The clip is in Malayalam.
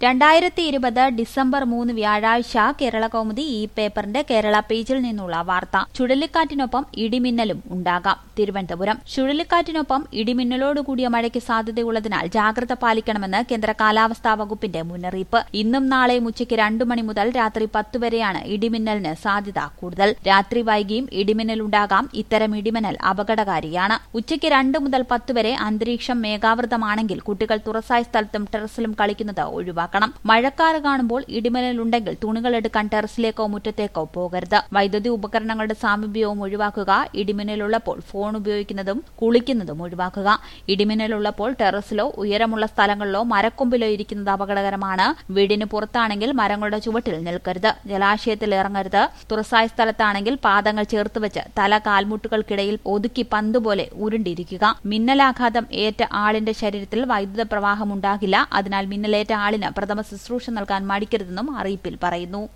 രണ്ടായിരത്തി ഇരുപത് ഡിസംബർ മൂന്ന് വ്യാഴാഴ്ച കേരള കൗമുദി ഈ പേപ്പറിന്റെ കേരള പേജിൽ നിന്നുള്ള വാർത്ത ചുഴലിക്കാറ്റിനൊപ്പം ഇടിമിന്നലും ഉണ്ടാകാം തിരുവനന്തപുരം ചുഴലിക്കാറ്റിനൊപ്പം ഇടിമിന്നലോടുകൂടിയ മഴയ്ക്ക് സാധ്യതയുള്ളതിനാൽ ജാഗ്രത പാലിക്കണമെന്ന് കേന്ദ്ര കാലാവസ്ഥാ വകുപ്പിന്റെ മുന്നറിയിപ്പ് ഇന്നും നാളെയും ഉച്ചയ്ക്ക് രണ്ടു മണി മുതൽ രാത്രി പത്ത് വരെയാണ് ഇടിമിന്നലിന് സാധ്യത കൂടുതൽ രാത്രി വൈകിയും ഇടിമിന്നലുണ്ടാകാം ഇത്തരം ഇടിമിന്നൽ അപകടകാരിയാണ് ഉച്ചയ്ക്ക് രണ്ട് മുതൽ പത്ത് വരെ അന്തരീക്ഷം മേഘാവൃതമാണെങ്കിൽ കുട്ടികൾ തുറസായ സ്ഥലത്തും ടെറസിലും കളിക്കുന്നത് ഒഴിവാക്കണം മഴക്കാറ് കാണുമ്പോൾ ഇടിമിന്നലുണ്ടെങ്കിൽ തുണികൾ എടുക്കാൻ ടെറസിലേക്കോ മുറ്റത്തേക്കോ പോകരുത് വൈദ്യുതി ഉപകരണങ്ങളുടെ സാമീപ്യവും ഒഴിവാക്കുക ഇടിമിന്നലുള്ളപ്പോൾ ഫോൺ ഉപയോഗിക്കുന്നതും കുളിക്കുന്നതും ഒഴിവാക്കുക ഇടിമിന്നലുള്ളപ്പോൾ ടെറസിലോ ഉയരമുള്ള സ്ഥലങ്ങളിലോ മരക്കൊമ്പിലോ ഇരിക്കുന്നത് അപകടകരമാണ് വീടിന് പുറത്താണെങ്കിൽ മരങ്ങളുടെ ചുവട്ടിൽ നിൽക്കരുത് ജലാശയത്തിൽ ഇറങ്ങരുത് തുറസായ സ്ഥലത്താണെങ്കിൽ പാദങ്ങൾ ചേർത്തുവെച്ച് തല കാൽമുട്ടുകൾക്കിടയിൽ ഒതുക്കി പന്തുപോലെ ഉരുണ്ടിരിക്കുക മിന്നലാഘാതം ഏറ്റ ആളിന്റെ ശരീരത്തിൽ വൈദ്യുത പ്രവാഹം ഉണ്ടാകില്ല അതിനാൽ മിന്നലേറ്റ ആളിന് പ്രഥമ ശുശ്രൂഷ നൽകാൻ മടിക്കരുതെന്നും അറിയിപ്പിൽ പറയുന്നു